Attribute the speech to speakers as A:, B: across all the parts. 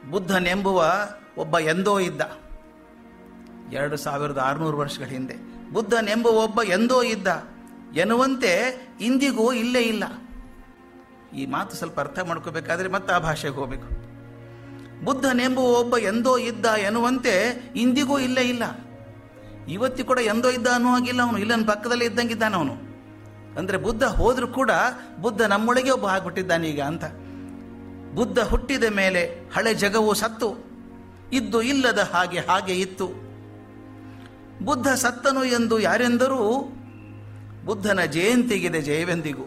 A: ಬುದ್ಧನೆಂಬುವ ಒಬ್ಬ ಎಂದೋ ಇದ್ದ ಎರಡು ಸಾವಿರದ ಆರುನೂರು ವರ್ಷಗಳ ಹಿಂದೆ ಬುದ್ಧನೆಂಬುವ ಒಬ್ಬ ಎಂದೋ ಇದ್ದ ಎನ್ನುವಂತೆ ಇಂದಿಗೂ ಇಲ್ಲೇ ಇಲ್ಲ ಈ ಮಾತು ಸ್ವಲ್ಪ ಅರ್ಥ ಮಾಡ್ಕೋಬೇಕಾದ್ರೆ ಮತ್ತೆ ಆ ಭಾಷೆಗೆ ಹೋಗಬೇಕು ಬುದ್ಧನೆಂಬುವ ಒಬ್ಬ ಎಂದೋ ಇದ್ದ ಎನ್ನುವಂತೆ ಇಂದಿಗೂ ಇಲ್ಲೇ ಇಲ್ಲ ಇವತ್ತಿ ಕೂಡ ಎಂದೋ ಇದ್ದ ಅನ್ನೋ ಹಾಗಿಲ್ಲ ಅವನು ಇಲ್ಲ ನನ್ನ ಪಕ್ಕದಲ್ಲೇ ಇದ್ದಂಗಿದ್ದಾನೆ ಅವನು ಅಂದರೆ ಬುದ್ಧ ಹೋದ್ರೂ ಕೂಡ ಬುದ್ಧ ನಮ್ಮೊಳಗೆ ಒಬ್ಬ ಆಗ್ಬಿಟ್ಟಿದ್ದಾನೆ ಈಗ ಅಂತ ಬುದ್ಧ ಹುಟ್ಟಿದ ಮೇಲೆ ಹಳೆ ಜಗವು ಸತ್ತು ಇದ್ದು ಇಲ್ಲದ ಹಾಗೆ ಹಾಗೆ ಇತ್ತು ಬುದ್ಧ ಸತ್ತನು ಎಂದು ಯಾರೆಂದರೂ ಬುದ್ಧನ ಜಯಂತಿಗಿದೆ ಜಯವೆಂದಿಗೂ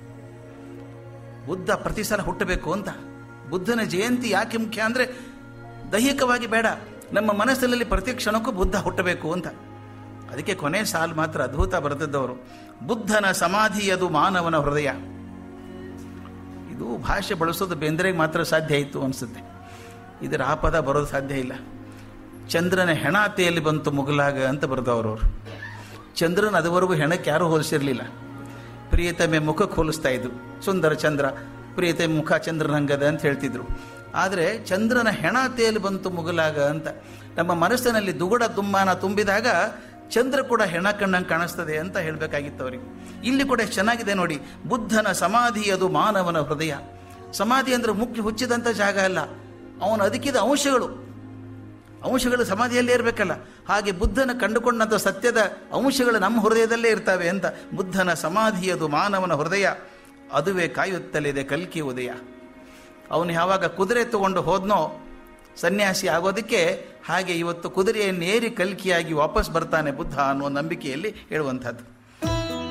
A: ಬುದ್ಧ ಪ್ರತಿ ಸಲ ಹುಟ್ಟಬೇಕು ಅಂತ ಬುದ್ಧನ ಜಯಂತಿ ಯಾಕೆ ಮುಖ್ಯ ಅಂದರೆ ದೈಹಿಕವಾಗಿ ಬೇಡ ನಮ್ಮ ಮನಸ್ಸಿನಲ್ಲಿ ಪ್ರತಿ ಕ್ಷಣಕ್ಕೂ ಬುದ್ಧ ಹುಟ್ಟಬೇಕು ಅಂತ ಅದಕ್ಕೆ ಕೊನೆ ಸಾಲು ಮಾತ್ರ ಅದ್ಭುತ ಬರೆದಿದ್ದವರು ಬುದ್ಧನ ಸಮಾಧಿಯದು ಮಾನವನ ಹೃದಯ ಇದು ಭಾಷೆ ಬಳಸೋದು ಬೇಂದ್ರೆಗೆ ಮಾತ್ರ ಸಾಧ್ಯ ಇತ್ತು ಅನಿಸುತ್ತೆ ಇದರ ಆ ಪದ ಬರೋದು ಸಾಧ್ಯ ಇಲ್ಲ ಚಂದ್ರನ ಹೆಣಾತೆಯಲ್ಲಿ ಬಂತು ಮುಗಲಾಗ ಅಂತ ಬರೆದವರವರು ಚಂದ್ರನ ಅದುವರೆಗೂ ಹೆಣಕ್ಕೆ ಯಾರೂ ಹೋಲಿಸಿರಲಿಲ್ಲ ಪ್ರಿಯತಮೆ ಮುಖಕ್ಕೆ ಹೋಲಿಸ್ತಾ ಇದ್ರು ಸುಂದರ ಚಂದ್ರ ಪ್ರಿಯತಮೆ ಮುಖ ಚಂದ್ರನಂಗದ ಅಂತ ಹೇಳ್ತಿದ್ರು ಆದರೆ ಚಂದ್ರನ ಹೆಣಾತೆಯಲ್ಲಿ ಬಂತು ಮುಗಲಾಗ ಅಂತ ನಮ್ಮ ಮನಸ್ಸಿನಲ್ಲಿ ದುಗುಡ ದುಮ್ಮಾನ ತುಂಬಿದಾಗ ಚಂದ್ರ ಕೂಡ ಹೆಣ ಕಣ್ಣಂಗೆ ಕಾಣಿಸ್ತದೆ ಅಂತ ಹೇಳಬೇಕಾಗಿತ್ತು ಅವರಿಗೆ ಇಲ್ಲಿ ಕೂಡ ಎಷ್ಟು ಚೆನ್ನಾಗಿದೆ ನೋಡಿ ಬುದ್ಧನ ಸಮಾಧಿ ಅದು ಮಾನವನ ಹೃದಯ ಸಮಾಧಿ ಅಂದರೆ ಮುಖ್ಯ ಹುಚ್ಚಿದಂಥ ಜಾಗ ಅಲ್ಲ ಅವನು ಅದಕ್ಕಿದ ಅಂಶಗಳು ಅಂಶಗಳು ಸಮಾಧಿಯಲ್ಲೇ ಇರಬೇಕಲ್ಲ ಹಾಗೆ ಬುದ್ಧನ ಕಂಡುಕೊಂಡಂಥ ಸತ್ಯದ ಅಂಶಗಳು ನಮ್ಮ ಹೃದಯದಲ್ಲೇ ಇರ್ತವೆ ಅಂತ ಬುದ್ಧನ ಸಮಾಧಿಯದು ಮಾನವನ ಹೃದಯ ಅದುವೇ ಕಾಯುತ್ತಲಿದೆ ಕಲ್ಕಿ ಉದಯ ಅವನು ಯಾವಾಗ ಕುದುರೆ ತಗೊಂಡು ಹೋದ್ನೋ ಸನ್ಯಾಸಿ ಆಗೋದಕ್ಕೆ ಹಾಗೆ ಇವತ್ತು ಕುದುರೆಯನ್ನೇರಿ ಕಲ್ಕಿಯಾಗಿ ವಾಪಸ್ ಬರ್ತಾನೆ ಬುದ್ಧ ಅನ್ನುವ ನಂಬಿಕೆಯಲ್ಲಿ ಹೇಳುವಂಥದ್ದು